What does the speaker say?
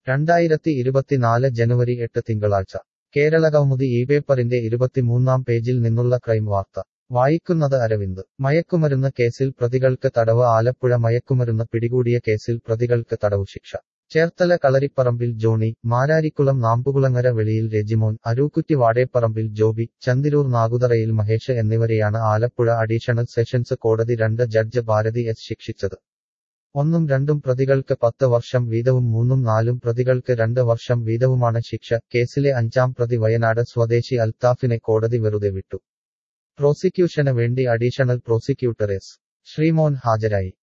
രണ്ടായിരത്തി ഇരുപത്തിനാല് ജനുവരി എട്ട് തിങ്കളാഴ്ച കേരളകൗമുദി ഈ പേപ്പറിന്റെ ഇരുപത്തിമൂന്നാം പേജിൽ നിന്നുള്ള ക്രൈം വാർത്ത വായിക്കുന്നത് അരവിന്ദ് മയക്കുമരുന്ന് കേസിൽ പ്രതികൾക്ക് തടവ് ആലപ്പുഴ മയക്കുമരുന്ന് പിടികൂടിയ കേസിൽ പ്രതികൾക്ക് തടവു ശിക്ഷ ചേർത്തല കളരിപ്പറമ്പിൽ ജോണി മാരാരിക്കുളം നാമ്പുകുളങ്ങര വെളിയിൽ രജിമോൻ അരൂക്കുറ്റി വാടേപ്പറമ്പിൽ ജോബി ചന്തിരൂർ നാഗുതറയിൽ മഹേഷ് എന്നിവരെയാണ് ആലപ്പുഴ അഡീഷണൽ സെഷൻസ് കോടതി രണ്ട് ജഡ്ജ് ഭാരതി എസ് ശിക്ഷിച്ചത് ഒന്നും രണ്ടും പ്രതികൾക്ക് പത്ത് വർഷം വീതവും മൂന്നും നാലും പ്രതികൾക്ക് രണ്ട് വർഷം വീതവുമാണ് ശിക്ഷ കേസിലെ അഞ്ചാം പ്രതി വയനാട് സ്വദേശി അൽത്താഫിനെ കോടതി വെറുതെ വിട്ടു പ്രോസിക്യൂഷന് വേണ്ടി അഡീഷണൽ പ്രോസിക്യൂട്ടർ എസ് ശ്രീമോൻ ഹാജരായി